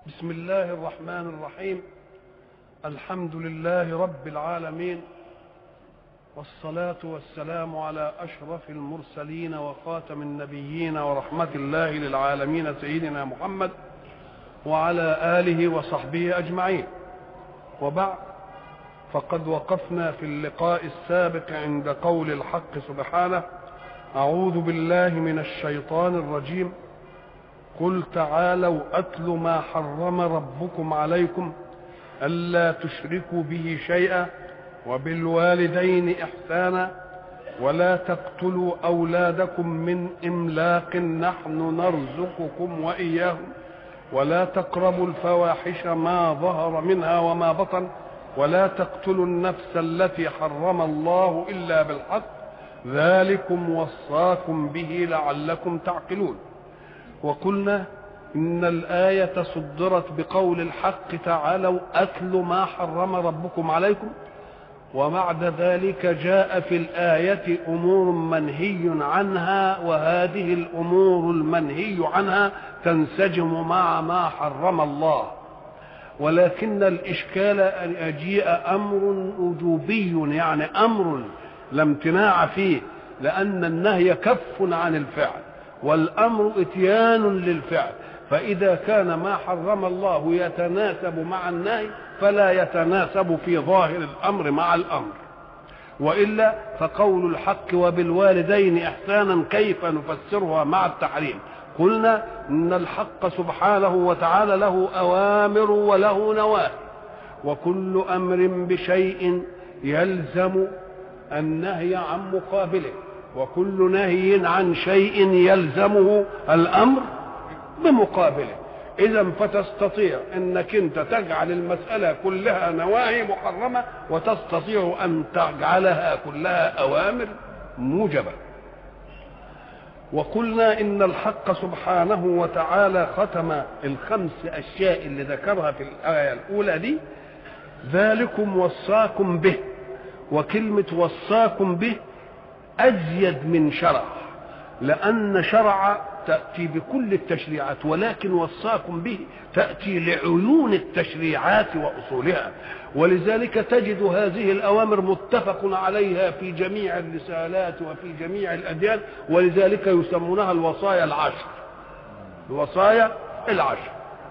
بسم الله الرحمن الرحيم الحمد لله رب العالمين والصلاة والسلام على أشرف المرسلين وخاتم النبيين ورحمة الله للعالمين سيدنا محمد وعلى آله وصحبه أجمعين وبعد فقد وقفنا في اللقاء السابق عند قول الحق سبحانه أعوذ بالله من الشيطان الرجيم قل تعالوا أتل ما حرم ربكم عليكم ألا تشركوا به شيئا وبالوالدين إحسانا ولا تقتلوا أولادكم من إملاق نحن نرزقكم وإياهم ولا تقربوا الفواحش ما ظهر منها وما بطن ولا تقتلوا النفس التي حرم الله إلا بالحق ذلكم وصاكم به لعلكم تعقلون وقلنا إن الآية صدرت بقول الحق تعالوا أتل ما حرم ربكم عليكم وبعد ذلك جاء في الآية أمور منهي عنها وهذه الأمور المنهي عنها تنسجم مع ما حرم الله ولكن الإشكال أن يجيء أمر وجوبي يعني أمر لا امتناع فيه لأن النهي كف عن الفعل والأمر إتيان للفعل فإذا كان ما حرم الله يتناسب مع النهي فلا يتناسب في ظاهر الأمر مع الأمر وإلا فقول الحق وبالوالدين إحسانا كيف نفسرها مع التحريم قلنا إن الحق سبحانه وتعالى له أوامر وله نواهي وكل أمر بشيء يلزم النهي عن مقابله وكل نهي عن شيء يلزمه الامر بمقابله اذا فتستطيع انك انت تجعل المساله كلها نواهي محرمه وتستطيع ان تجعلها كلها اوامر موجبه وقلنا ان الحق سبحانه وتعالى ختم الخمس اشياء اللي ذكرها في الايه الاولى دي ذلكم وصاكم به وكلمه وصاكم به أزيد من شرع لأن شرع تأتي بكل التشريعات ولكن وصاكم به تأتي لعيون التشريعات وأصولها ولذلك تجد هذه الأوامر متفق عليها في جميع الرسالات وفي جميع الأديان ولذلك يسمونها الوصايا العشر الوصايا العشر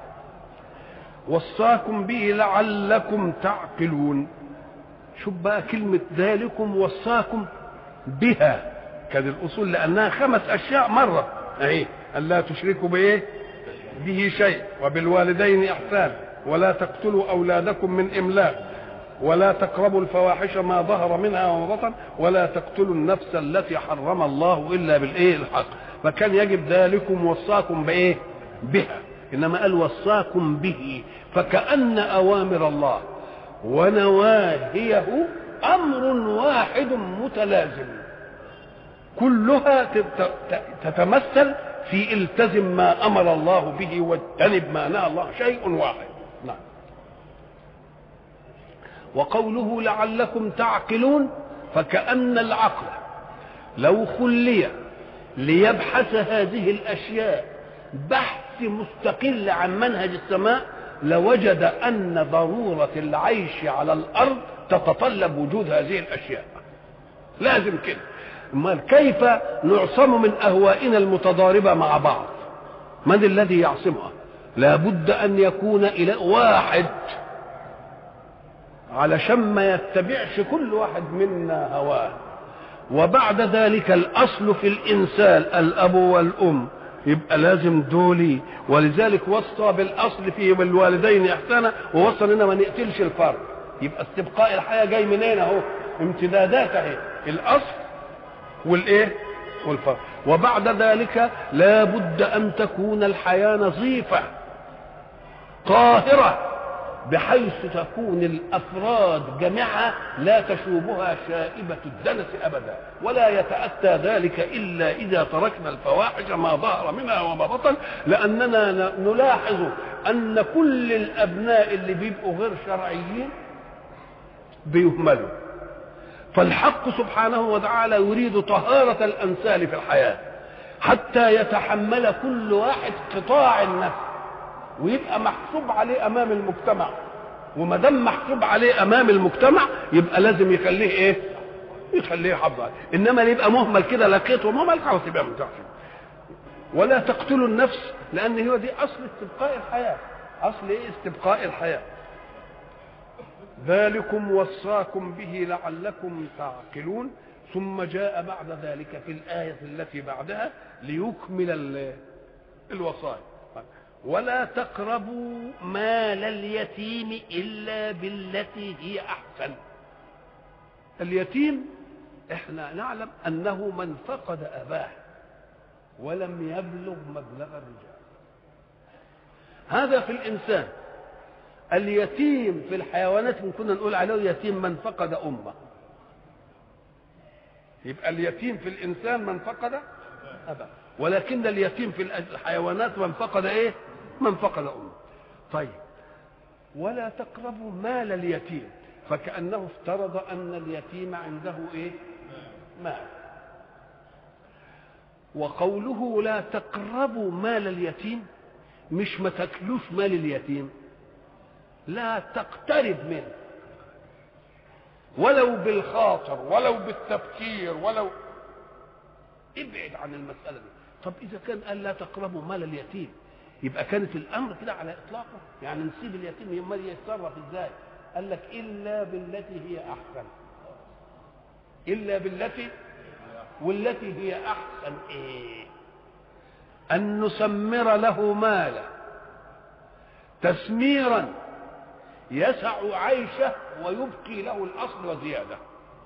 وصاكم به لعلكم تعقلون شوف بقى كلمة ذلكم وصاكم بها كان الاصول لانها خمس اشياء مره اهي الا تشركوا بايه به شيء وبالوالدين احسان ولا تقتلوا اولادكم من املاق ولا تقربوا الفواحش ما ظهر منها وما بطن ولا تقتلوا النفس التي حرم الله الا بالايه الحق فكان يجب ذلكم وصاكم بايه بها انما قال وصاكم به فكأن اوامر الله ونواهيه امر واحد متلازم كلها تتمثل في التزم ما امر الله به واجتنب ما نهى الله شيء واحد نعم وقوله لعلكم تعقلون فكأن العقل لو خلي ليبحث هذه الاشياء بحث مستقل عن منهج السماء لوجد ان ضروره العيش على الارض تتطلب وجود هذه الاشياء لازم كده امال كيف نعصم من اهوائنا المتضاربه مع بعض من الذي يعصمها لابد ان يكون الى واحد علشان ما يتبعش كل واحد منا هواه وبعد ذلك الاصل في الانسان الاب والام يبقى لازم دولي ولذلك وصى بالاصل في بالوالدين احسانا ووصى اننا ما نقتلش الفرد يبقى استبقاء الحياه جاي منين اهو امتدادات اهي الاصل والايه والفرد وبعد ذلك لا بد ان تكون الحياه نظيفه طاهره بحيث تكون الافراد جميعها لا تشوبها شائبه الدنس ابدا ولا يتاتى ذلك الا اذا تركنا الفواحش ما ظهر منها وما بطن لاننا نلاحظ ان كل الابناء اللي بيبقوا غير شرعيين بيهملوا فالحق سبحانه وتعالى يريد طهارة الأنسال في الحياة حتى يتحمل كل واحد قطاع النفس ويبقى محسوب عليه امام المجتمع وما دام محسوب عليه امام المجتمع يبقى لازم يخليه ايه يخليه يحافظ عليه انما اللي يبقى مهمل كده لقيته مهمل خلاص يبقى ما ولا تقتلوا النفس لان هو دي اصل استبقاء الحياه اصل ايه استبقاء الحياه ذلكم وصاكم به لعلكم تعقلون ثم جاء بعد ذلك في الآية التي بعدها ليكمل الوصايا ولا تقربوا مال اليتيم إلا بالتي هي أحسن اليتيم احنا نعلم أنه من فقد أباه ولم يبلغ مبلغ الرجال هذا في الإنسان اليتيم في الحيوانات كنا نقول عليه يتيم من فقد أمه يبقى اليتيم في الإنسان من فقد أباه ولكن اليتيم في الحيوانات من فقد إيه من فقد أمه طيب ولا تقربوا مال اليتيم فكأنه افترض أن اليتيم عنده إيه مال وقوله لا تقربوا مال اليتيم مش ما تاكلوش مال اليتيم لا تقترب منه ولو بالخاطر ولو بالتفكير ولو ابعد عن المسألة دي طب إذا كان قال لا تقربوا مال اليتيم يبقى كانت الأمر كده على إطلاقه يعني نسيب اليتيم يمال يتصرف إزاي قال لك إلا بالتي هي أحسن إلا بالتي والتي هي أحسن إيه أن نسمر له مالا تسميرا يسع عيشه ويبقي له الاصل وزياده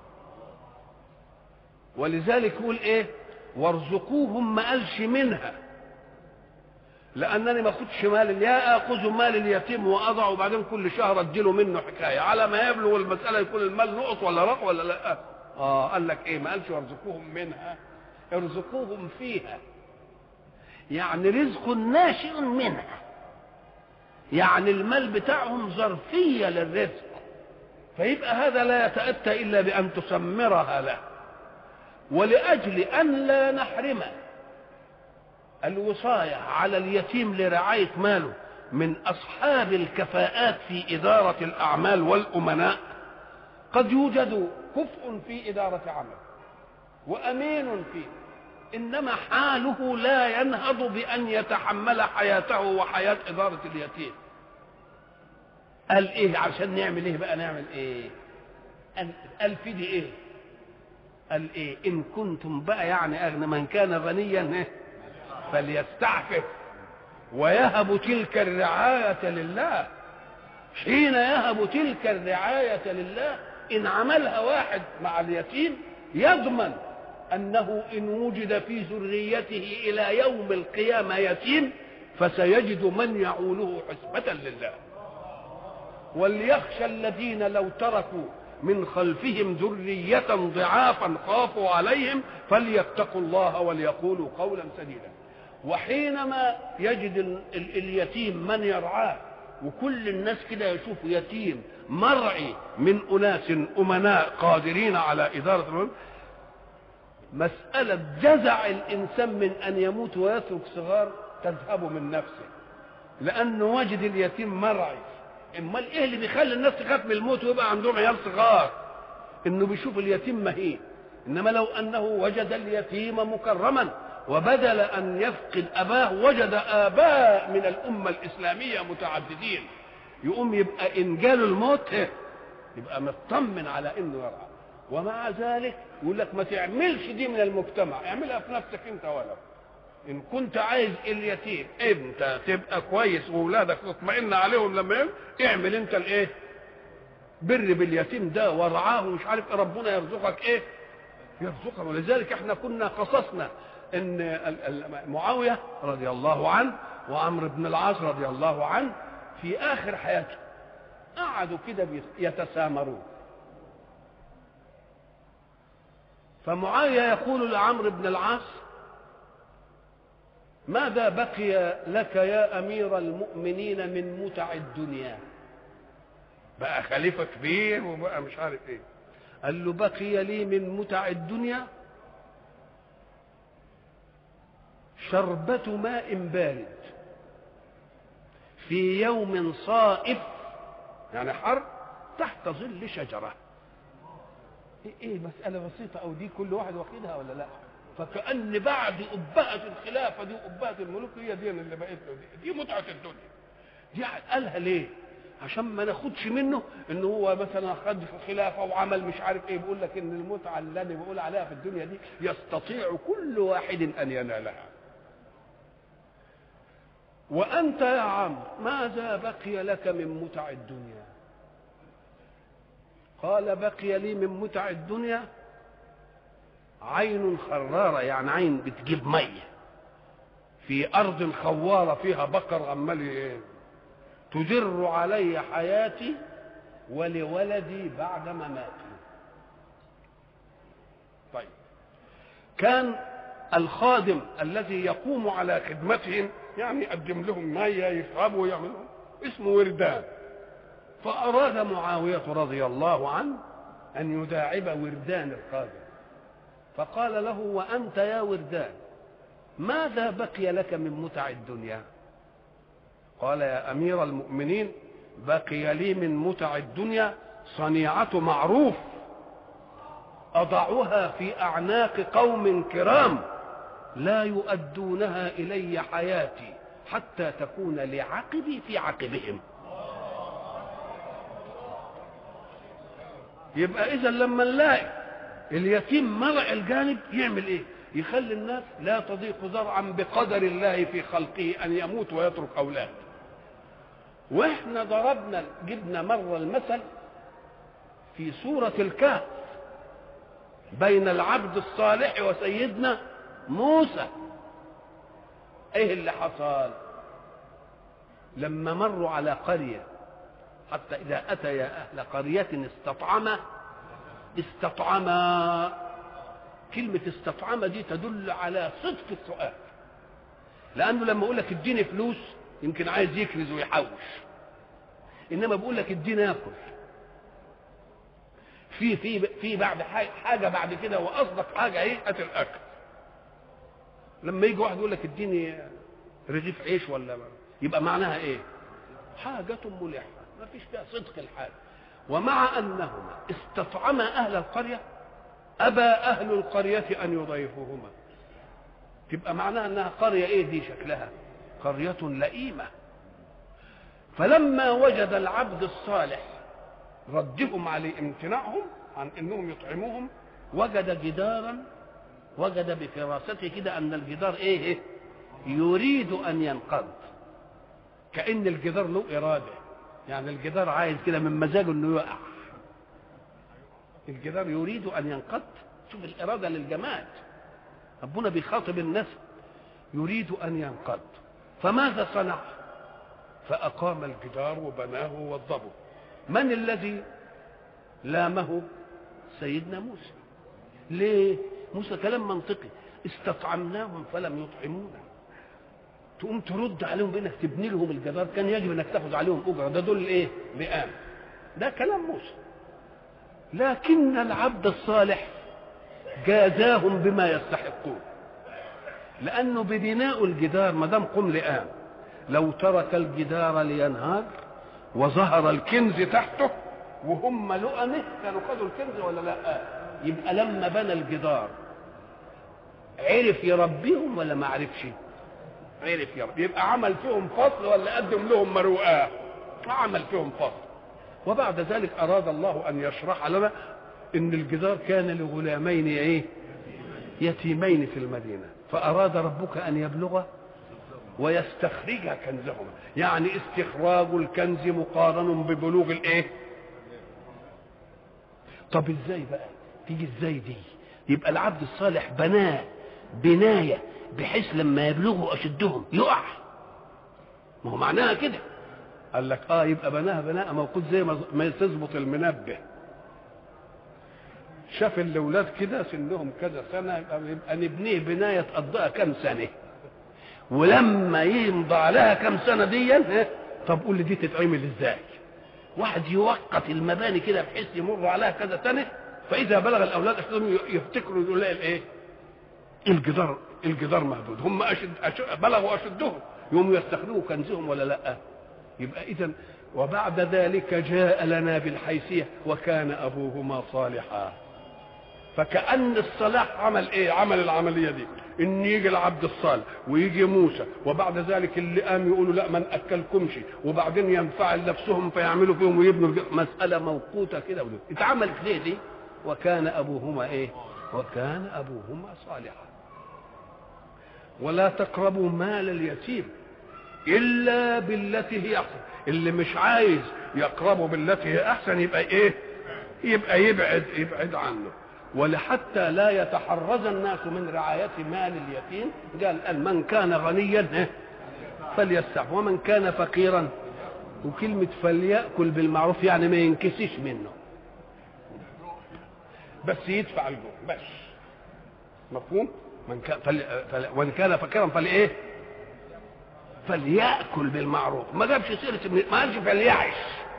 ولذلك يقول ايه وارزقوهم ما قالش منها لانني ما اخدش مال يا اخذ مال اليتيم واضع وبعدين كل شهر اديله منه حكايه على ما يبلغ المساله يكون المال نقص ولا رق ولا لا اه قال لك ايه ما قالش وارزقوهم منها ارزقوهم فيها يعني رزق ناشئ منها يعني المال بتاعهم ظرفية للرزق فيبقى هذا لا يتأتى إلا بأن تسمرها له ولأجل أن لا نحرم الوصاية على اليتيم لرعاية ماله من أصحاب الكفاءات في إدارة الأعمال والأمناء قد يوجد كفء في إدارة عمل وأمين فيه إنما حاله لا ينهض بأن يتحمل حياته وحياة إدارة اليتيم قال إيه عشان نعمل إيه بقى نعمل إيه قال, قال في دي إيه قال إيه إن كنتم بقى يعني أغنى من كان غنيا إيه فليستعفف ويهب تلك الرعاية لله حين يهب تلك الرعاية لله إن عملها واحد مع اليتيم يضمن أنه إن وجد في ذريته إلى يوم القيامة يتيم فسيجد من يعوله حسبة لله وليخشى الذين لو تركوا من خلفهم ذرية ضعافا خافوا عليهم فليتقوا الله وليقولوا قولا سديدا وحينما يجد ال- ال- اليتيم من يرعاه وكل الناس كده يشوفوا يتيم مرعي من أناس أمناء قادرين على إدارة الأمم مسألة جزع الإنسان من أن يموت ويترك صغار تذهب من نفسه لأنه وجد اليتيم مرعي امال ايه اللي بيخلي الناس تخاف من الموت ويبقى عندهم عيال صغار انه بيشوف اليتيم مهين انما لو انه وجد اليتيم مكرما وبدل ان يفقد اباه وجد اباء من الامه الاسلاميه متعددين يقوم يبقى ان جاله الموت إيه؟ يبقى مطمن على انه يرعى ومع ذلك يقول لك ما تعملش دي من المجتمع اعملها في نفسك انت ولو ان كنت عايز اليتيم انت تبقى كويس واولادك تطمئن عليهم لما يم... اعمل انت الايه بر باليتيم ده وارعاه ومش عارف إيه ربنا يرزقك ايه يرزقك ولذلك احنا كنا قصصنا ان ال- ال- معاويه رضي الله عنه وعمرو بن العاص رضي الله عنه في اخر حياته قعدوا كده بيت- يتسامرون فمعاويه يقول لعمرو بن العاص ماذا بقي لك يا امير المؤمنين من متع الدنيا بقى خليفه كبير وبقى مش عارف ايه قال له بقي لي من متع الدنيا شربة ماء بارد في يوم صائف يعني حر تحت ظل شجرة ايه ايه مسألة بسيطة او دي كل واحد واخدها ولا لا فكأن بعد أبهة الخلافة دي وأبهة الملوك هي دي اللي بقت له دي, دي متعة الدنيا دي قالها ليه عشان ما ناخدش منه ان هو مثلا خد في الخلافه وعمل مش عارف ايه بيقول لك ان المتعه اللي انا بقول عليها في الدنيا دي يستطيع كل واحد ان ينالها وانت يا عم ماذا بقي لك من متع الدنيا قال بقي لي من متع الدنيا عين خرارة يعني عين بتجيب مية في أرض خوارة فيها بقر عمال تدر علي حياتي ولولدي بعد مماتي طيب كان الخادم الذي يقوم على خدمتهم يعني يقدم لهم مية يشربوا ويعملوا اسمه وردان فأراد معاوية رضي الله عنه أن يداعب وردان الخادم فقال له وأنت يا وردان ماذا بقي لك من متع الدنيا قال يا أمير المؤمنين بقي لي من متع الدنيا صنيعة معروف أضعها في أعناق قوم كرام لا يؤدونها إلي حياتي حتى تكون لعقبي في عقبهم يبقى إذا لما نلاقي اليتيم مرع الجانب يعمل إيه؟ يخلي الناس لا تضيق ذرعا بقدر الله في خلقه أن يموت ويترك أولاد واحنا ضربنا جبنا مرة المثل في سورة الكهف بين العبد الصالح وسيدنا موسى ايه اللي حصل لما مروا على قرية حتى إذا أتيا أهل قرية استطعما استطعما كلمة استطعما دي تدل على صدق السؤال لأنه لما أقول لك اديني فلوس يمكن عايز يكنز ويحوش إنما بقول لك اديني آكل في في في بعد حاجة بعد كده وأصدق حاجة إيه هات الأكل لما يجي واحد يقول لك اديني رغيف عيش ولا يبقى معناها ايه حاجة ملحة ما فيش فيها صدق الحال ومع انهما استطعما اهل القرية ابى اهل القرية ان يضيفوهما تبقى معناها انها قرية ايه دي شكلها قرية لئيمة فلما وجد العبد الصالح ردهم عليه امتناعهم عن انهم يطعموهم وجد جدارا وجد بفراسته كده ان الجدار ايه, إيه؟ يريد ان ينقض كان الجدار له اراده يعني الجدار عايز كده من مزاجه انه يقع الجدار يريد ان ينقض شوف الاراده للجماد ربنا بيخاطب الناس يريد ان ينقض فماذا صنع فاقام الجدار وبناه ووضبه من الذي لامه سيدنا موسى ليه موسى كلام منطقي استطعمناهم فلم يطعمونا تقوم ترد عليهم بانك تبني لهم الجدار كان يجب انك تاخذ عليهم اجره ده دول ايه بئام ده كلام موسى لكن العبد الصالح جازاهم بما يستحقون لانه ببناء الجدار ما دام قم لئام لو ترك الجدار لينهار وظهر الكنز تحته وهم لؤمه كانوا خدوا الكنز ولا لا يبقى لما بنى الجدار عرف يربيهم ولا ما عرفش عرف يربي يبقى عمل فيهم فصل ولا قدم لهم مروءه عمل فيهم فصل وبعد ذلك اراد الله ان يشرح لنا ان الجدار كان لغلامين ايه يتيمين في المدينه فاراد ربك ان يبلغ ويستخرج كنزهما يعني استخراج الكنز مقارن ببلوغ الايه طب ازاي بقى تيجي ازاي دي يبقى العبد الصالح بناه بنايه بحيث لما يبلغوا اشدهم يقع ما هو معناها كده قال لك اه يبقى بناها بناء موقوت زي ما تظبط المنبه شاف الاولاد كده سنهم كذا سنه يبقى نبنيه بنايه تقضيها كام سنه ولما يمضى عليها كام سنه دي طب قول لي دي تتعمل ازاي واحد يوقت المباني كده بحيث يمر عليها كذا سنه فاذا بلغ الاولاد اشدهم يفتكروا يقول الايه الجدار الجدار مهدود هم أشد, أشد بلغوا اشدهم يقوموا يستخرجوا كنزهم ولا لا يبقى اذا وبعد ذلك جاء لنا بالحيثيه وكان ابوهما صالحا فكأن الصلاح عمل ايه عمل العملية دي ان يجي العبد الصالح ويجي موسى وبعد ذلك اللي قام يقولوا لا ما ناكلكمش وبعدين ينفعل نفسهم فيعملوا فيهم ويبنوا مساله موقوته كده اتعملت ليه دي وكان ابوهما ايه وكان ابوهما صالحا ولا تقربوا مال اليتيم الا بالتي هي احسن اللي مش عايز يقربه بالتي هي احسن يبقى ايه يبقى يبعد يبعد عنه ولحتى لا يتحرز الناس من رعاية مال اليتيم قال قال من كان غنيا فليستعف ومن كان فقيرا وكلمة فليأكل بالمعروف يعني ما ينكسش منه بس يدفع الجوع بس مفهوم من كان فل... فل... وان كان فقيرا فلايه فليأكل بالمعروف ما جابش سيرة ما قالش فليعش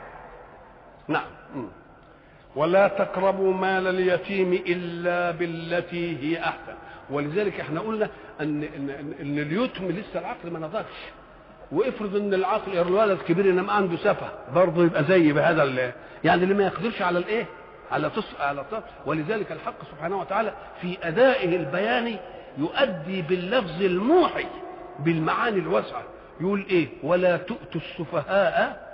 نعم م. ولا تقربوا مال اليتيم الا بالتي هي احسن ولذلك احنا قلنا ان ان, إن اليتم لسه العقل ما نضجش وافرض ان العقل الولد كبير انما عنده سفه برضه يبقى زي بهذا ال- يعني اللي ما يقدرش على الايه على تص... على تص... ولذلك الحق سبحانه وتعالى في ادائه البياني يؤدي باللفظ الموحي بالمعاني الواسعه يقول ايه ولا تؤتوا السفهاء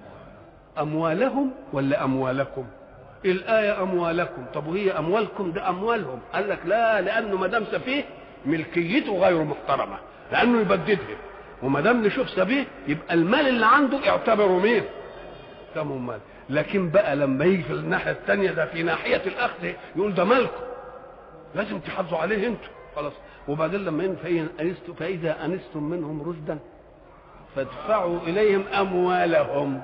اموالهم ولا اموالكم الآية أموالكم طب وهي أموالكم ده أموالهم قال لك لا لأنه ما دام سفيه ملكيته غير محترمة لأنه يبددها وما دام نشوف سفيه يبقى المال اللي عنده اعتبره مين؟ اعتبره مال لكن بقى لما يجي في الناحية الثانية ده في ناحية الأخذ يقول ده مالكم لازم تحافظوا عليه انتوا خلاص وبعدين لما ين- فإن أنستم فإذا أنستم منهم رشدا فادفعوا إليهم أموالهم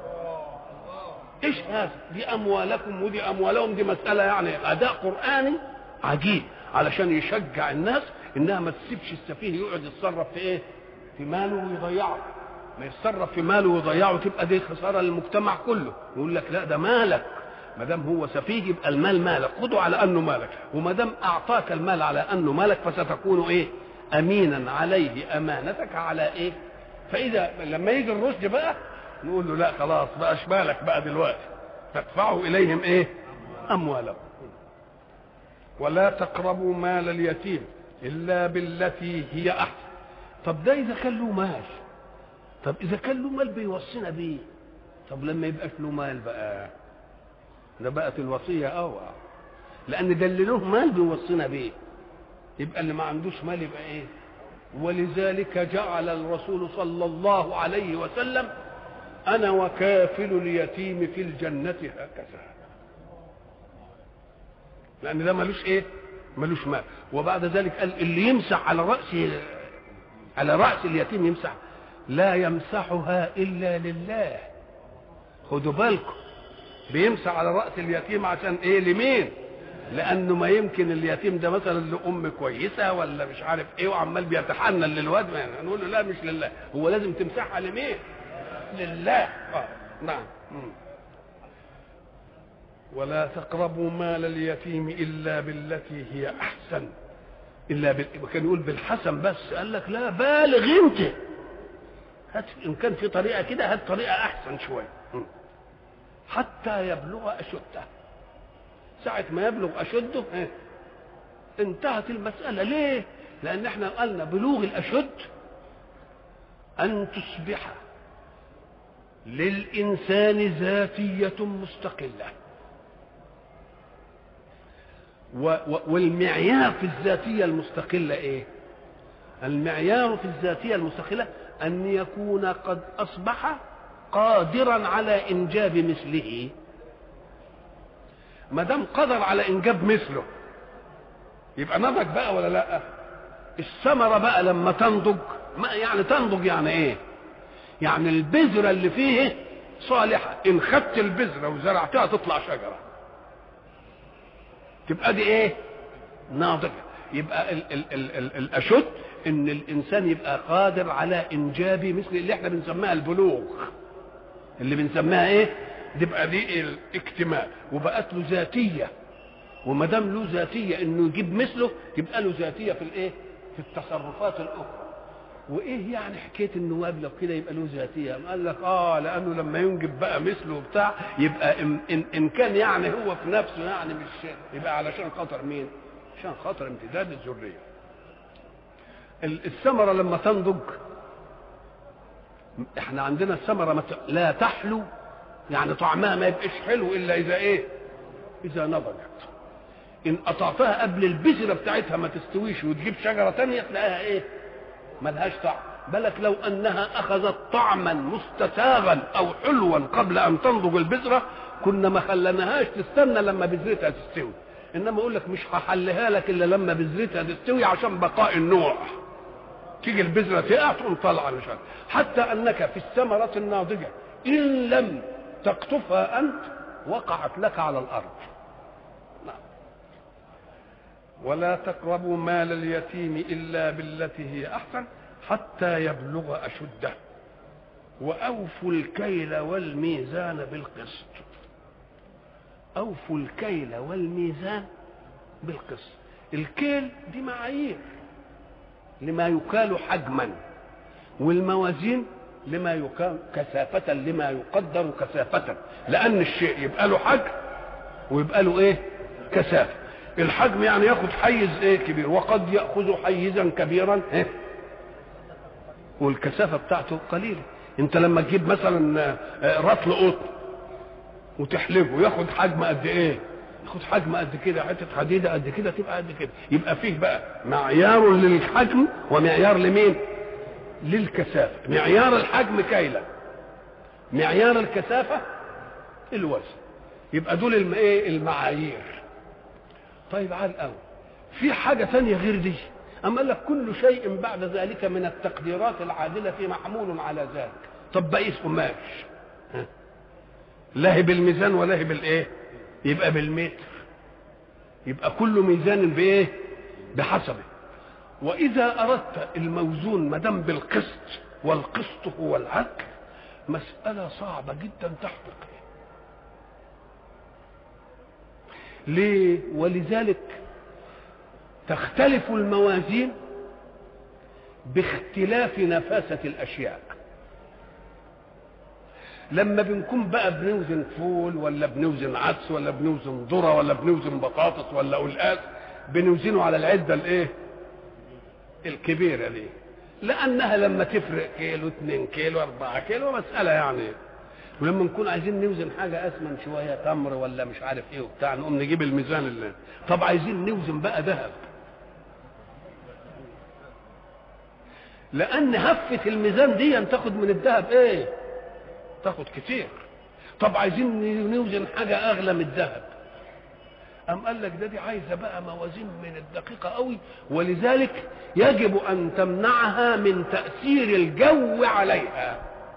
ايش هذا دي اموالكم ودي اموالهم دي مساله يعني اداء قراني عجيب علشان يشجع الناس انها ما تسيبش السفيه يقعد يتصرف في ايه في ماله ويضيعه ما يتصرف في ماله ويضيعه تبقى دي خساره للمجتمع كله يقول لك لا ده مالك ما دام هو سفيه يبقى المال مالك خده على انه مالك وما دام اعطاك المال على انه مالك فستكون ايه امينا عليه امانتك على ايه فاذا لما يجي الرشد بقى نقول له لا خلاص بقى مالك بقى دلوقتي تدفعوا اليهم ايه اموالهم ولا تقربوا مال اليتيم الا بالتي هي احسن طب ده اذا كان له مال طب اذا كان له مال بيوصينا بيه طب لما يبقاش له مال بقى ده بقت الوصيه اوعى لان ده اللي له مال بيوصينا بيه يبقى اللي ما عندوش مال يبقى ايه ولذلك جعل الرسول صلى الله عليه وسلم انا وكافل اليتيم في الجنه هكذا لان ده ملوش ايه ملوش مال وبعد ذلك قال اللي يمسح على راس على راس اليتيم يمسح لا يمسحها الا لله خدوا بالكم بيمسح على راس اليتيم عشان ايه لمين لانه ما يمكن اليتيم ده مثلا لام كويسه ولا مش عارف ايه وعمال بيتحنن للواد نقول له لا مش لله هو لازم تمسحها لمين لله آه. نعم مم. ولا تقربوا مال اليتيم الا بالتي هي احسن الا بال... كان يقول بالحسن بس قال لك لا بالغ انت هات ان كان في طريقه كده هات طريقه احسن شويه مم. حتى يبلغ اشده ساعة ما يبلغ أشده إيه؟ انتهت المسألة ليه؟ لأن احنا قلنا بلوغ الأشد أن تصبح للإنسان ذاتية مستقلة و و والمعيار في الذاتية المستقلة إيه؟ المعيار في الذاتية المستقلة أن يكون قد أصبح قادرا على إنجاب مثله ما دام قدر على انجاب مثله يبقى نضج بقى ولا لا الثمره بقى لما تنضج ما يعني تنضج يعني ايه يعني البذره اللي فيه صالحه ان خدت البذره وزرعتها تطلع شجره تبقى دي ايه ناضجه يبقى ال ال ال ال الاشد ان الانسان يبقى قادر على انجاب مثل اللي احنا بنسميها البلوغ اللي بنسميها ايه تبقى دي الاكتمال وبقت له ذاتيه وما دام له ذاتيه انه يجيب مثله يبقى له ذاتيه في الايه؟ في التصرفات الاخرى وايه يعني حكايه النواب لو كده يبقى له ذاتيه قال لك اه لانه لما ينجب بقى مثله وبتاع يبقى إن, إن, ان كان يعني هو في نفسه يعني مش يبقى علشان خاطر مين عشان خاطر امتداد الذريه الثمره لما تنضج احنا عندنا الثمره مت... لا تحلو يعني طعمها ما يبقاش حلو الا اذا ايه اذا نضجت ان قطعتها قبل البذره بتاعتها ما تستويش وتجيب شجره تانية تلاقيها ايه ملهاش طعم بالك لو انها اخذت طعما مستساغا او حلوا قبل ان تنضج البذره كنا ما خلناهاش تستنى لما بذرتها تستوي انما اقول لك مش هحلها لك الا لما بذرتها تستوي عشان بقاء النوع تيجي البذره تقع تقوم طالعه مش عارف حتى انك في الثمره الناضجه ان لم تقطفها انت وقعت لك على الارض نعم. ولا تقربوا مال اليتيم الا بالتي هي احسن حتى يبلغ اشده واوفوا الكيل والميزان بالقسط اوفوا الكيل والميزان بالقسط الكيل دي معايير لما يكال حجما والموازين لما يكال كثافة لما يقدر كثافة لأن الشيء يبقى له حجم ويبقى له إيه؟ كثافة الحجم يعني ياخد حيز إيه كبير وقد يأخذ حيزا كبيرا إيه؟ والكثافة بتاعته قليلة أنت لما تجيب مثلا رطل قطن وتحلبه ياخد حجم قد إيه؟ ياخد حجم قد كده حته حديده قد كده تبقى قد كده يبقى فيه بقى معيار للحجم ومعيار لمين للكثافه معيار الحجم كيلا معيار الكثافه الوزن يبقى دول الم... ايه المعايير طيب على الاول في حاجه ثانيه غير دي اما قال لك كل شيء بعد ذلك من التقديرات العادله محمول على ذلك طب بقيس قماش لا هي بالميزان ولا هي بالايه يبقى بالمتر يبقى كل ميزان بايه بحسبه واذا اردت الموزون ما دام بالقسط والقسط هو العدل مساله صعبه جدا تحقق ليه ولذلك تختلف الموازين باختلاف نفاسه الاشياء لما بنكون بقى بنوزن فول ولا بنوزن عدس ولا بنوزن ذره ولا بنوزن بطاطس ولا قلقاس بنوزنه على العده الايه الكبيره دي لانها لما تفرق كيلو 2 كيلو 4 كيلو مساله يعني ولما نكون عايزين نوزن حاجه اسمن شويه تمر ولا مش عارف ايه وبتاع نقوم نجيب الميزان اللي طب عايزين نوزن بقى ذهب لان هفه الميزان دي تاخد من الذهب ايه تاخد كتير طب عايزين نوزن حاجه اغلى من الذهب أم قال لك ده دي عايزة بقى موازين من الدقيقة قوي ولذلك يجب أن تمنعها من تأثير الجو عليها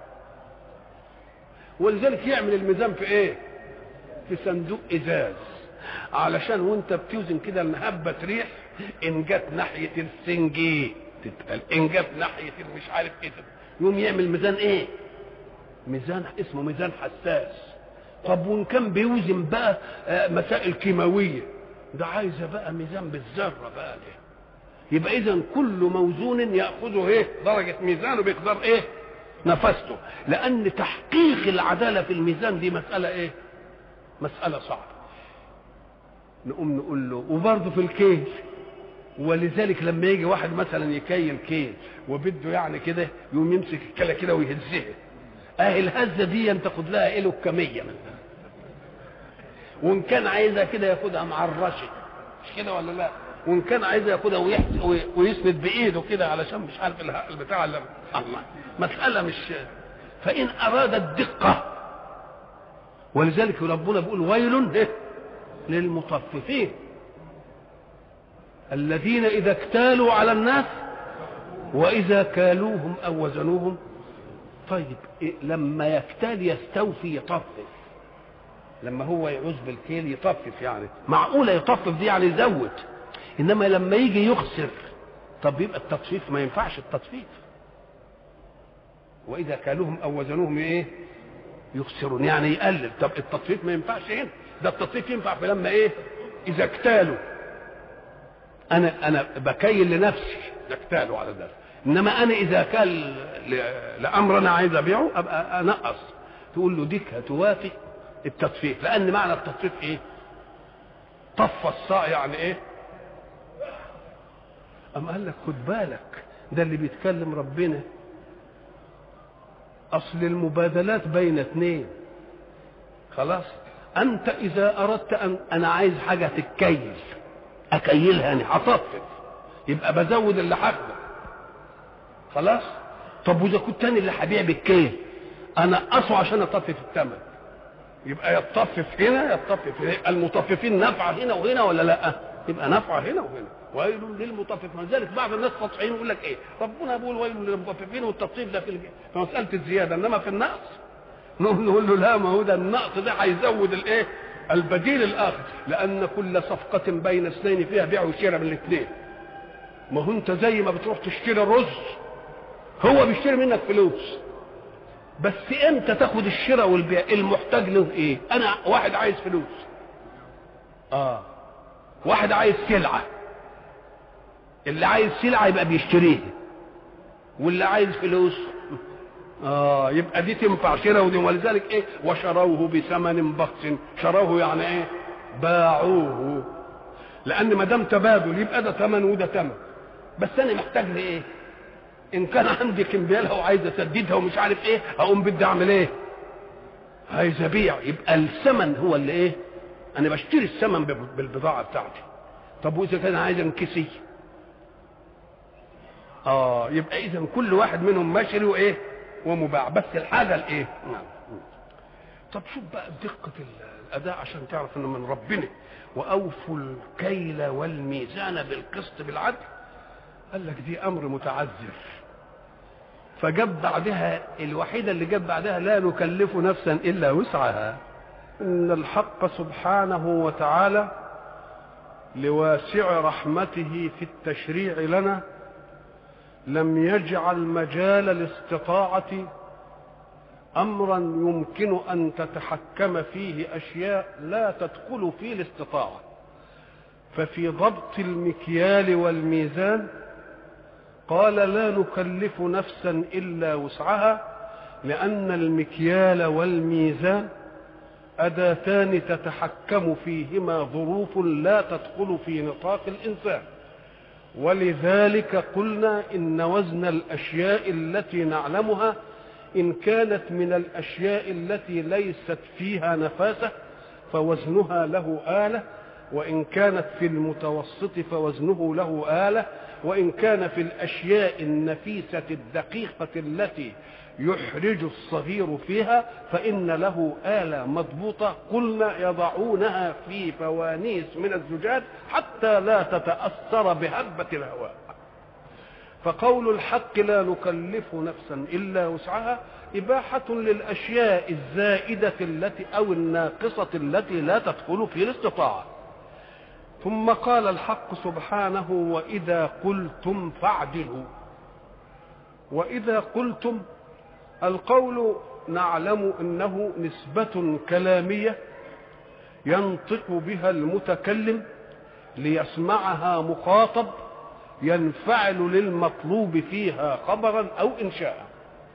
ولذلك يعمل الميزان في ايه في صندوق ازاز علشان وانت بتوزن كده هبة ريح ان جت ناحية السنجي تتقل ان جت ناحية مش عارف ايه يقوم يعمل ميزان ايه ميزان اسمه ميزان حساس طب وان كان بيوزن بقى مسائل كيماويه ده عايزه بقى ميزان بالذره بقى ده يبقى اذا كل موزون ياخذه ايه درجه ميزانه بيقدر ايه نفسته لان تحقيق العداله في الميزان دي مساله ايه مساله صعبه نقوم نقول له وبرضه في الكيل ولذلك لما يجي واحد مثلا يكيل كيل وبده يعني كده يقوم يمسك الكلى كده ويهزها اه الهزه دي تاخد لها ايه كميه مثلا وان كان عايزها كده ياخدها معرشه مش كده ولا لا وان كان عايزها ياخدها ويسند بايده كده علشان مش عارف البتاع اللي الله مساله مش فان اراد الدقه ولذلك ربنا بيقول ويل للمطففين الذين اذا اكتالوا على الناس واذا كالوهم او وزنوهم طيب إيه لما يكتال يستوفي يطفف لما هو يعوز بالكيل يطفف يعني معقوله يطفف دي يعني يزود انما لما يجي يخسر طب يبقى التطفيف ما ينفعش التطفيف واذا كالوهم او وزنوهم ايه يخسرون يعني يقلل طب التطفيف ما ينفعش هنا ده التطفيف ينفع في لما ايه اذا اكتالوا انا انا بكيل لنفسي اكتالوا على ذلك انما انا اذا كان ل- لامر انا عايز ابيعه ابقى انقص تقول له ديك هتوافق التطفيف لان معنى التطفيف ايه طف الصاع يعني ايه أم قال لك خد بالك ده اللي بيتكلم ربنا أصل المبادلات بين اثنين خلاص أنت إذا أردت أن أنا عايز حاجة تتكيل أكيلها يعني هطفف يبقى بزود اللي هاخده خلاص طب وإذا كنت أنا اللي هبيع بالكيل أنقصه عشان أطفف الثمن يبقى يطفف هنا يطفف هنا يبقى المطففين نفعة هنا وهنا ولا لا يبقى نفعة هنا وهنا ويل للمطففين ولذلك بعض الناس سطحيين يقول لك ايه ربنا بيقول ويل للمطففين والتطفيف ده في الج- في مسألة الزيادة انما في النقص نقول نقول له لا ما هو ده النقص ده هيزود الايه البديل الاخر لان كل صفقة بين اثنين فيها بيع وشراء من الاثنين ما هو انت زي ما بتروح تشتري رز هو بيشتري منك فلوس بس امتى تاخد الشراء والبيع المحتاج له ايه انا واحد عايز فلوس اه واحد عايز سلعه اللي عايز سلعه يبقى بيشتريها واللي عايز فلوس اه يبقى دي تنفع شراء ودي ولذلك ايه وشروه بثمن بخس شروه يعني ايه باعوه لان ما دام تبادل يبقى ده ثمن وده ثمن بس انا محتاج لايه ان كان عندي كمبيالها وعايز اسددها ومش عارف ايه اقوم بدي اعمل ايه عايز ابيع يبقى الثمن هو اللي ايه انا بشتري الثمن بال- بالبضاعه بتاعتي طب واذا كان عايز انكسي اه يبقى اذا كل واحد منهم مشري وايه ومباع بس الحاجه الايه نعم طب شوف بقى دقه الاداء عشان تعرف انه من ربنا واوفوا الكيل والميزان بالقسط بالعدل قال لك دي امر متعذر فجاب بعدها الوحيده اللي جاب بعدها لا نكلف نفسا الا وسعها ان الحق سبحانه وتعالى لواسع رحمته في التشريع لنا لم يجعل مجال الاستطاعه امرا يمكن ان تتحكم فيه اشياء لا تدخل في الاستطاعه ففي ضبط المكيال والميزان قال لا نكلف نفسا الا وسعها لان المكيال والميزان اداتان تتحكم فيهما ظروف لا تدخل في نطاق الانسان ولذلك قلنا ان وزن الاشياء التي نعلمها ان كانت من الاشياء التي ليست فيها نفاسه فوزنها له اله وان كانت في المتوسط فوزنه له اله وان كان في الاشياء النفيسه الدقيقه التي يحرج الصغير فيها فان له اله مضبوطه قلنا يضعونها في فوانيس من الزجاج حتى لا تتاثر بهبه الهواء فقول الحق لا نكلف نفسا الا وسعها اباحه للاشياء الزائده التي او الناقصه التي لا تدخل في الاستطاعه ثم قال الحق سبحانه واذا قلتم فاعدلوا واذا قلتم القول نعلم انه نسبه كلاميه ينطق بها المتكلم ليسمعها مخاطب ينفعل للمطلوب فيها خبرا او انشاء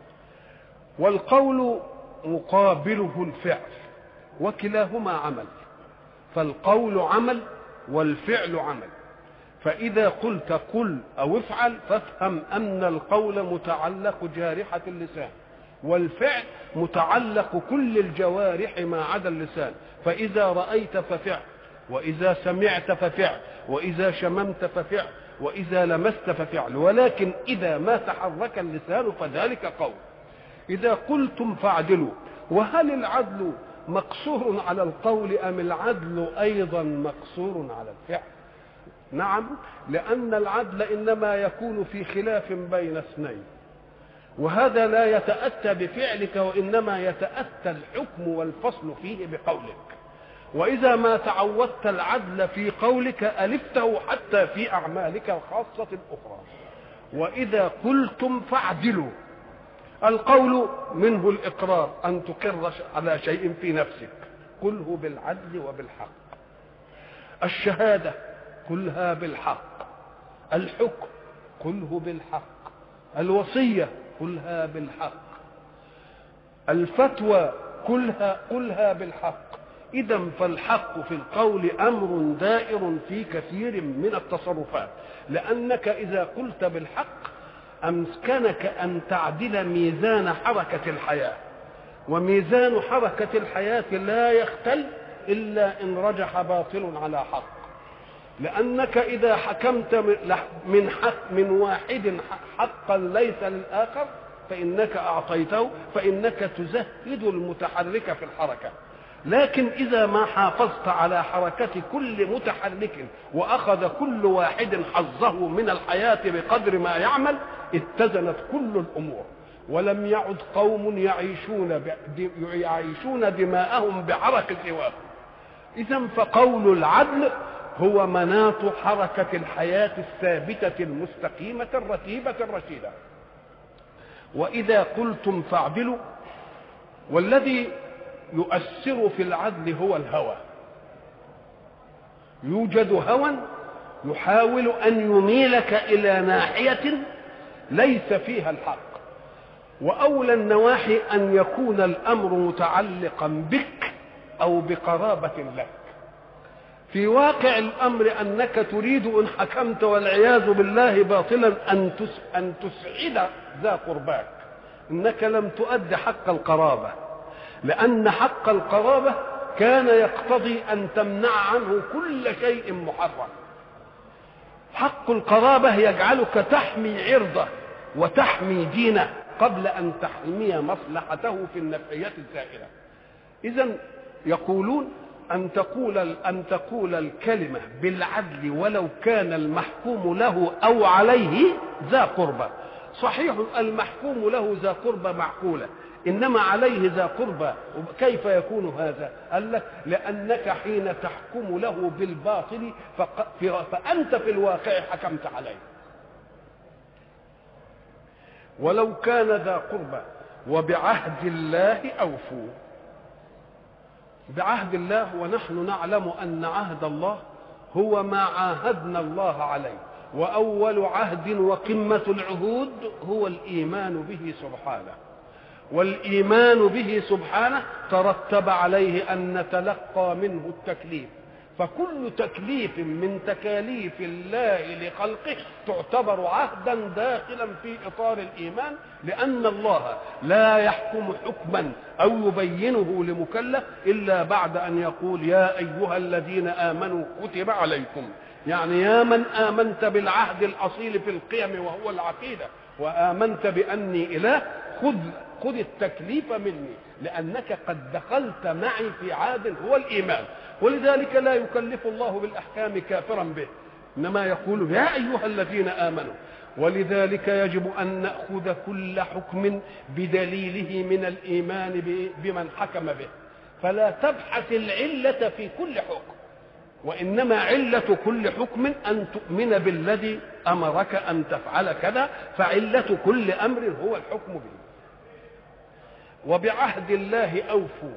والقول مقابله الفعل وكلاهما عمل فالقول عمل والفعل عمل فإذا قلت قل أو افعل فافهم أن القول متعلق جارحة اللسان والفعل متعلق كل الجوارح ما عدا اللسان فإذا رأيت ففعل وإذا سمعت ففعل وإذا شممت ففعل وإذا لمست ففعل ولكن إذا ما تحرك اللسان فذلك قول إذا قلتم فاعدلوا وهل العدل مقصور على القول أم العدل أيضا مقصور على الفعل نعم لأن العدل إنما يكون في خلاف بين اثنين وهذا لا يتأتى بفعلك وإنما يتأتى الحكم والفصل فيه بقولك وإذا ما تعودت العدل في قولك ألفته حتى في أعمالك الخاصة الأخرى وإذا قلتم فاعدلوا القول منه الإقرار أن تقر على شيء في نفسك قله بالعدل وبالحق الشهادة قلها بالحق الحكم قله بالحق الوصية قلها بالحق الفتوى كلها قلها بالحق إذا فالحق في القول أمر دائر في كثير من التصرفات لأنك إذا قلت بالحق أمكنك أن تعدل ميزان حركة الحياة وميزان حركة الحياة لا يختل إلا إن رجح باطل على حق لأنك إذا حكمت من حق من واحد حقا ليس للآخر فإنك أعطيته فإنك تزهد المتحرك في الحركة لكن إذا ما حافظت على حركة كل متحرك وأخذ كل واحد حظه من الحياة بقدر ما يعمل اتزنت كل الأمور ولم يعد قوم يعيشون يعيشون دماءهم بعرق سواهم إذا فقول العدل هو مناط حركة الحياة الثابتة المستقيمة الرتيبة الرشيدة وإذا قلتم فاعدلوا والذي يؤثر في العدل هو الهوى يوجد هوى يحاول أن يميلك إلى ناحية ليس فيها الحق وأولى النواحي أن يكون الأمر متعلقا بك أو بقرابة لك في واقع الامر انك تريد ان حكمت والعياذ بالله باطلا ان ان تسعد ذا قرباك انك لم تؤد حق القرابه لان حق القرابه كان يقتضي ان تمنع عنه كل شيء محرم حق القرابه يجعلك تحمي عرضه وتحمي دينه قبل ان تحمي مصلحته في النفعيه الزائله اذا يقولون أن تقول أن تقول الكلمة بالعدل ولو كان المحكوم له أو عليه ذا قربى صحيح المحكوم له ذا قربى معقولة إنما عليه ذا قربى كيف يكون هذا قال لك لأنك حين تحكم له بالباطل فأنت في الواقع حكمت عليه ولو كان ذا قربى وبعهد الله أوفوا بعهد الله ونحن نعلم ان عهد الله هو ما عاهدنا الله عليه واول عهد وقمه العهود هو الايمان به سبحانه والايمان به سبحانه ترتب عليه ان نتلقى منه التكليف فكل تكليف من تكاليف الله لخلقه تعتبر عهدا داخلا في اطار الايمان لان الله لا يحكم حكما او يبينه لمكلف الا بعد ان يقول يا ايها الذين امنوا كتب عليكم يعني يا من امنت بالعهد الاصيل في القيم وهو العقيده وامنت باني اله خذ خذ التكليف مني لانك قد دخلت معي في عهد هو الايمان ولذلك لا يكلف الله بالاحكام كافرا به انما يقول يا ايها الذين امنوا ولذلك يجب ان ناخذ كل حكم بدليله من الايمان بمن حكم به فلا تبحث العله في كل حكم وانما عله كل حكم ان تؤمن بالذي امرك ان تفعل كذا فعله كل امر هو الحكم به وبعهد الله اوفوا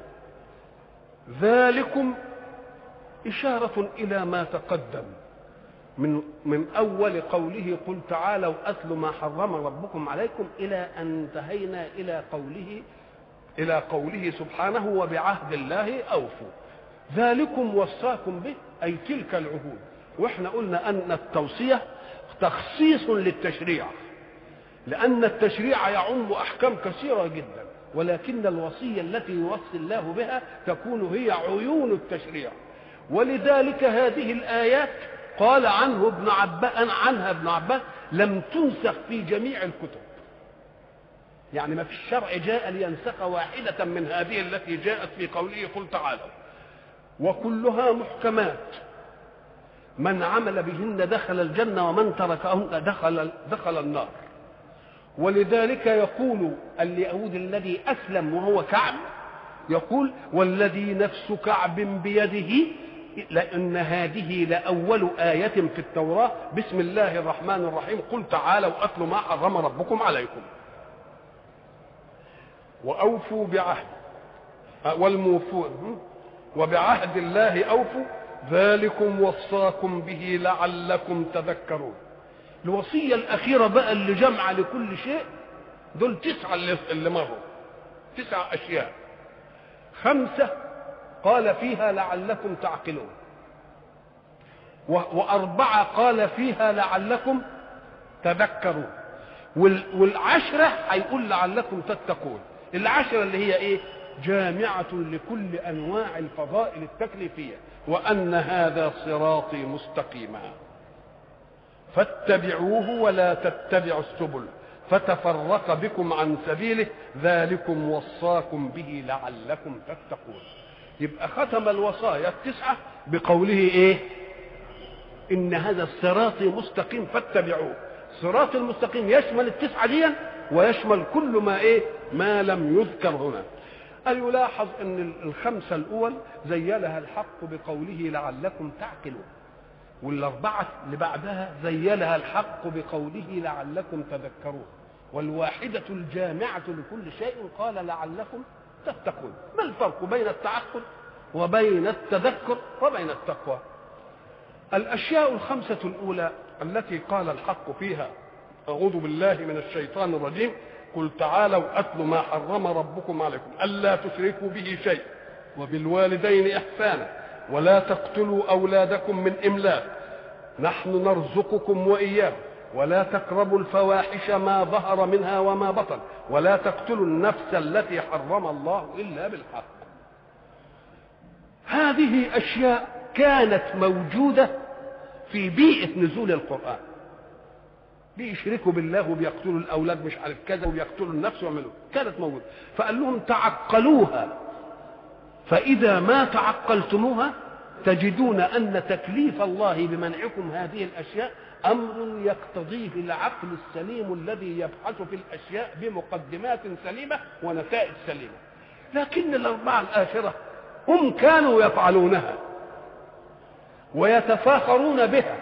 ذلكم إشارة إلى ما تقدم من من أول قوله قل تعالوا أتل ما حرم ربكم عليكم إلى أن انتهينا إلى قوله إلى قوله سبحانه وبعهد الله أوفوا ذلكم وصاكم به أي تلك العهود وإحنا قلنا أن التوصية تخصيص للتشريع لأن التشريع يعم أحكام كثيرة جدا ولكن الوصية التي يوصي الله بها تكون هي عيون التشريع ولذلك هذه الآيات قال عنه ابن عباس عنها ابن عباس لم تنسخ في جميع الكتب يعني ما في الشرع جاء لينسخ واحدة من هذه التي جاءت في قوله قل تعالوا وكلها محكمات من عمل بهن دخل الجنة ومن تركهن دخل دخل النار ولذلك يقول اليهود الذي أسلم وهو كعب يقول والذي نفس كعب بيده لأن هذه لأول آية في التوراة بسم الله الرحمن الرحيم قل تعالوا أتل ما حرم ربكم عليكم وأوفوا بعهد والموفون وبعهد الله أوفوا ذلكم وصاكم به لعلكم تذكرون الوصية الأخيرة بقى اللي جمع لكل شيء دول تسعة اللي, اللي مروا تسع أشياء خمسة قال فيها لعلكم تعقلون وأربعة قال فيها لعلكم تذكرون والعشرة هيقول لعلكم تتقون العشرة اللي هي ايه جامعة لكل أنواع الفضائل التكليفية وأن هذا صراطي مستقيما فاتبعوه ولا تتبعوا السبل فتفرق بكم عن سبيله ذلكم وصاكم به لعلكم تتقون يبقى ختم الوصايا التسعة بقوله ايه ان هذا الصراط مستقيم فاتبعوه الصراط المستقيم يشمل التسعة دي ويشمل كل ما ايه ما لم يذكر هنا أن يلاحظ أن الخمسة الأول زيلها الحق بقوله لعلكم تعقلون والأربعة اللي بعدها زيلها الحق بقوله لعلكم تذكرون والواحدة الجامعة لكل شيء قال لعلكم تتقون ما الفرق بين التعقل وبين التذكر وبين التقوى الأشياء الخمسة الأولى التي قال الحق فيها أعوذ بالله من الشيطان الرجيم قل تعالوا أتل ما حرم ربكم عليكم ألا تشركوا به شيء وبالوالدين إحسانا ولا تقتلوا أولادكم من إملاق نحن نرزقكم وإياهم ولا تقربوا الفواحش ما ظهر منها وما بطن ولا تقتلوا النفس التي حرم الله إلا بالحق هذه أشياء كانت موجودة في بيئة نزول القرآن بيشركوا بالله وبيقتلوا الاولاد مش عارف كذا وبيقتلوا النفس ويعملوا كانت موجوده فقال لهم تعقلوها فاذا ما تعقلتموها تجدون ان تكليف الله بمنعكم هذه الاشياء امر يقتضيه العقل السليم الذي يبحث في الاشياء بمقدمات سليمه ونتائج سليمه لكن الاربعه الاخره هم كانوا يفعلونها ويتفاخرون بها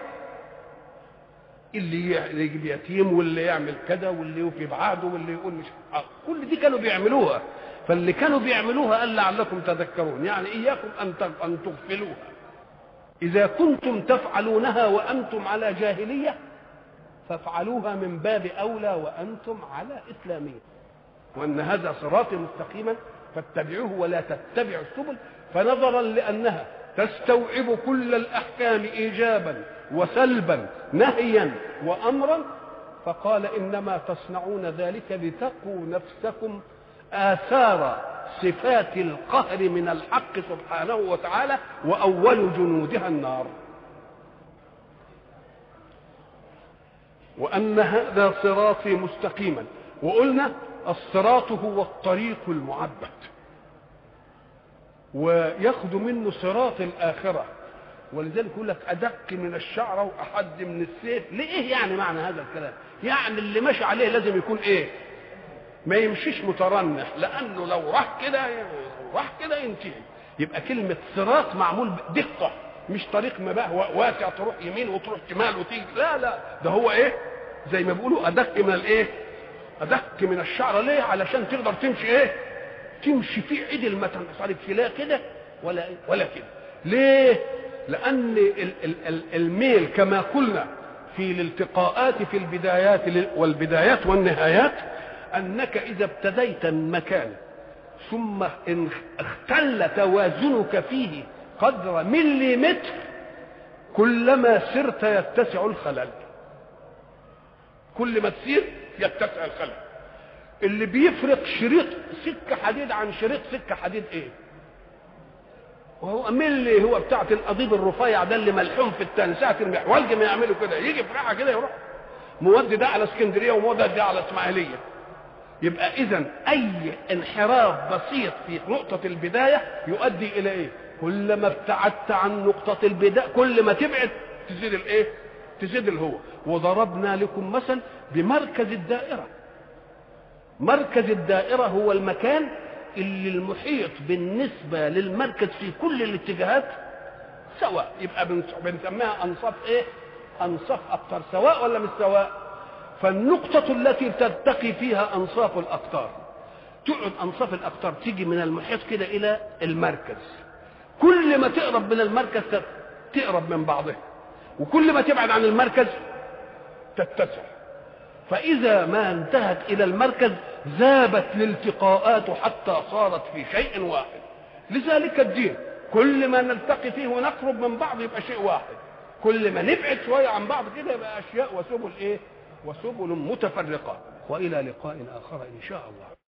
اللي يجيب يتيم واللي يعمل كذا واللي يوفي بعهده واللي يقول مش كل دي كانوا بيعملوها فاللي كانوا بيعملوها قال لعلكم تذكرون يعني اياكم ان ان تغفلوها اذا كنتم تفعلونها وانتم على جاهليه فافعلوها من باب اولى وانتم على اسلاميه وان هذا صراطي مستقيما فاتبعوه ولا تتبعوا السبل فنظرا لانها تستوعب كل الاحكام ايجابا وسلبا نهيا وامرا فقال انما تصنعون ذلك لتقوا نفسكم اثار صفات القهر من الحق سبحانه وتعالى واول جنودها النار وان هذا صراطي مستقيما وقلنا الصراط هو الطريق المعبد وياخذ منه صراط الاخره ولذلك يقول لك ادق من الشعره واحد من السيف ليه يعني معنى هذا الكلام يعني اللي ماشي عليه لازم يكون ايه ما يمشيش مترنح لانه لو راح كده راح كده ينتهي يبقى كلمه صراط معمول بدقه مش طريق ما بقى واسع تروح يمين وتروح شمال وتيجي لا لا ده هو ايه زي ما بيقولوا ادق من الايه ادق من الشعره ليه علشان تقدر تمشي ايه تمشي في عدل ما تنصرفش لا كده ولا ولا كده ليه لأن الميل كما قلنا في الالتقاءات في البدايات والبدايات والنهايات أنك إذا ابتديت من مكان ثم إن اختل توازنك فيه قدر مليمتر كلما سرت يتسع الخلل كل ما تسير يتسع الخلل اللي بيفرق شريط سكة حديد عن شريط سكة حديد ايه وهو مين اللي هو بتاعت القضيب الرفيع ده اللي ملحوم في التاني ساعه المحولج ما يعملوا كده يجي في راحه كده يروح مودي ده على اسكندريه ومودي ده على اسماعيليه يبقى اذا اي انحراف بسيط في نقطه البدايه يؤدي الى ايه كلما ابتعدت عن نقطه البدايه كل ما تبعد تزيد الايه تزيد الهو وضربنا لكم مثل بمركز الدائره مركز الدائره هو المكان اللي المحيط بالنسبه للمركز في كل الاتجاهات سواء يبقى بنسميها انصاف ايه انصاف اقطار سواء ولا مش سواء فالنقطة التي تلتقي فيها أنصاف الأقطار تقعد أنصاف الأقطار تيجي من المحيط كده إلى المركز كل ما تقرب من المركز تقرب من بعضها وكل ما تبعد عن المركز تتسع فإذا ما انتهت إلى المركز ذابت الالتقاءات حتى صارت في شيء واحد لذلك الدين كل ما نلتقي فيه ونقرب من بعض يبقى شيء واحد كل ما نبعد شوية عن بعض كده يبقى أشياء وسبل إيه وسبل متفرقة وإلى لقاء آخر إن شاء الله